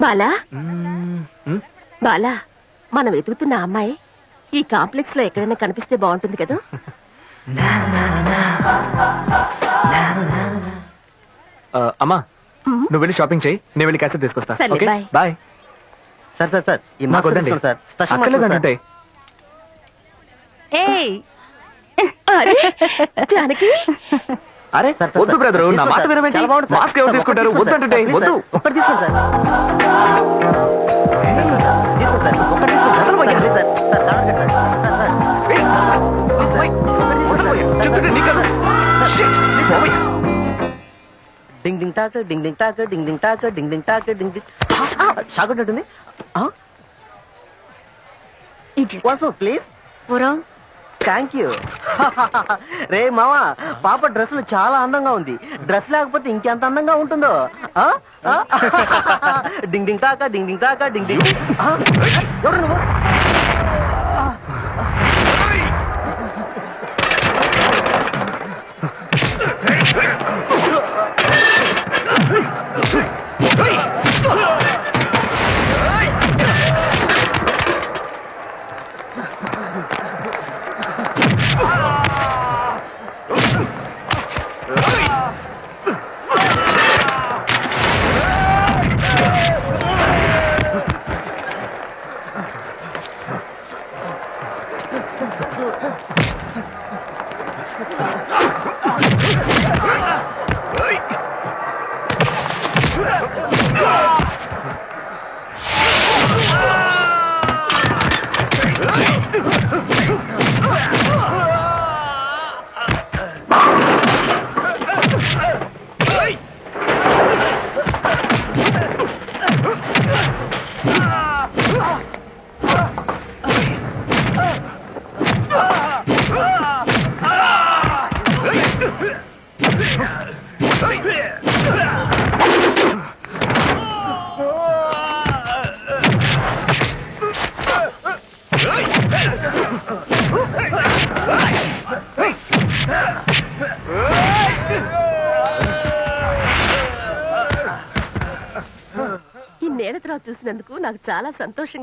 బాలా మ్మ్, మ్మ్. బాలా మనం వెతుకుతున్న అమ్మాయి ఈ కాంప్లెక్స్ లో ఎక్కడైనా కనిపిస్తే బాగుంటుంది కదా ఆ, అమ్మా మ్మ్. నువ్వు వెళ్ళి షాపింగ్ చేయి నేను వెళ్ళి క్యాసెట్ తీసుకొస్తా సర్లే, okay bye. Bye sir sir sir ఈ నాకు మాస్క్ వద్దండి తీసుకోండి సార్ స్పెషల్ అక్కర్లేదు మాస్క్ అంటే సార్. ఏయ్ అరే జానకి అరే సార్, సార్, వద్దు సార్, బ్రదర్ నా తీసుకోండి మాట సార్. వినవేంటి చాలా బాగుంది సార్. మాస్క్ ఎవరు సార్, తీసుకుంటారు ఒక్కటి వద్దు అంటే తీసుకోండి సార్. వద్దు ఒక్కటి తీసుకోండి సార్ తీసుకోండి సార్ ఒక్కటి తీసుకోండి సార్ ప్లీజ్ సార్ సార్ కావాలి సార్ సార్ సార్ ఏయ్, ఒక్కటి తీసుకోండి సార్. చెప్తుంటే నీకు కాదు. Shit, నీ పోవయ్యా. డింగ్ డింగ్ టాక్ డింగ్ డింగ్ టాక్ డింగ్ డింగ్ టాక్ డింగ్ డింగ్ టాక్ డింగ్ డింగ్ షాక్ ఉంటుంది వన్స్ ప్లీజ్ పురం థ్యాంక్ యూ రే మామ పాప డ్రెస్సులు చాలా అందంగా ఉంది డ్రెస్ లేకపోతే ఇంకెంత అందంగా ఉంటుందో ఆ? ఆ? డింగ్ డింగ్ టాక డింగ్ డింగ్ టాక డింగ్ డింగ్ ఆ? ఎవరు నువ్వు ఈ నేనతరావు చూసినందుకు నాకు చాలా సంతోషంగా